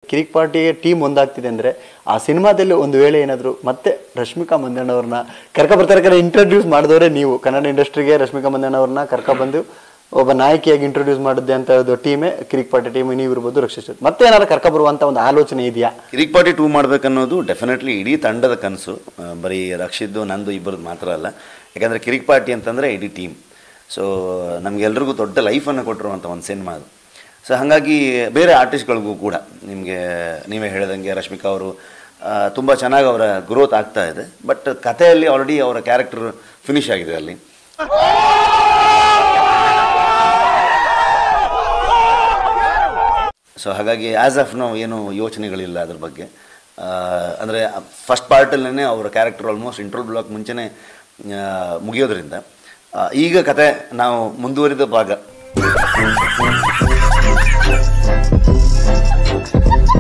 ಕಿರಿಕ್ ಪಾರ್ಟಿಗೆ ಟೀಮ್ ಒಂದಾಗ್ತಿದೆ ಅಂದರೆ ಆ ಸಿನಿಮಾದಲ್ಲಿ ಒಂದು ವೇಳೆ ಏನಾದರೂ ಮತ್ತೆ ರಶ್ಮಿಕಾ ಮಂದಣ್ಣವ್ರನ್ನ ಕರ್ಕ ಬರ್ತಾರೆ ಇಂಟ್ರೊಡ್ಯೂಸ್ ಮಾಡಿದವರೇ ನೀವು ಕನ್ನಡ ಇಂಡಸ್ಟ್ರಿಗೆ ರಶ್ಮಿಕಾ ಮಂದಣ್ಣವ್ರನ್ನ ಕರ್ಕೊಬಂದು ಒಬ್ಬ ನಾಯಕಿಯಾಗಿ ಇಂಟ್ರೊಡ್ಯೂಸ್ ಮಾಡಿದ್ದೆ ಅಂತ ಹೇಳೋದು ಟೀಮೇ ಕಿರಿಕ್ ಪಾರ್ಟಿ ಟೀಮ್ ನೀವು ಇರ್ಬೋದು ರಕ್ಷಿಸೋದು ಮತ್ತೆ ಏನಾದ್ರು ಕರ್ಕೊಬರುವಂಥ ಒಂದು ಆಲೋಚನೆ ಇದೆಯಾ ಕಿರಿಕ್ ಪಾರ್ಟಿ ಟೂ ಮಾಡ್ಬೇಕನ್ನೋದು ಡೆಫಿನೆಟ್ಲಿ ಇಡೀ ತಂಡದ ಕನಸು ಆ, ಬರೀ ರಕ್ಷಿದ್ದು ನಂದು ಇಬ್ಬರದ್ದು ಮಾತ್ರ ಅಲ್ಲ ಯಾಕಂದರೆ ಕಿರಿಕ್ ಪಾರ್ಟಿ ಅಂತಂದರೆ ಇಡೀ ಟೀಮ್ ಸೊ ನಮಗೆಲ್ರಿಗೂ ದೊಡ್ಡ ಲೈಫನ್ನು ಕೊಟ್ಟಿರುವಂಥ ಒಂದು ಸಿನಿಮಾ ಅದು ಸೊ ಹಾಗಾಗಿ ಬೇರೆ ಆರ್ಟಿಸ್ಟ್ಗಳಿಗೂ ಕೂಡ ನಿಮಗೆ ನೀವೇ ಹೇಳಿದಂಗೆ ರಶ್ಮಿಕಾ ಅವರು ತುಂಬ ಚೆನ್ನಾಗಿ ಅವರ ಗ್ರೋತ್ ಆಗ್ತಾ ಇದೆ ಬಟ್ ಕಥೆಯಲ್ಲಿ ಆಲ್ರೆಡಿ ಅವರ ಕ್ಯಾರೆಕ್ಟರ್ ಫಿನಿಶ್ ಆಗಿದೆ ಅಲ್ಲಿ ಸೊ ಹಾಗಾಗಿ ಆ್ಯಸ್ ಆಫ್ ನಾವು ಏನು ಯೋಚನೆಗಳಿಲ್ಲ ಅದ್ರ ಬಗ್ಗೆ ಅಂದರೆ ಫಸ್ಟ್ ಪಾರ್ಟಲ್ಲೇ ಅವರ ಕ್ಯಾರೆಕ್ಟರ್ ಆಲ್ಮೋಸ್ಟ್ ಇಂಟ್ರೋಲ್ ಬ್ಲಾಕ್ ಮುಂಚೆನೇ ಆ, ಮುಗಿಯೋದ್ರಿಂದ ಆ, ಈಗ ಕತೆ ನಾವು ಮುಂದುವರಿದ ಭಾಗ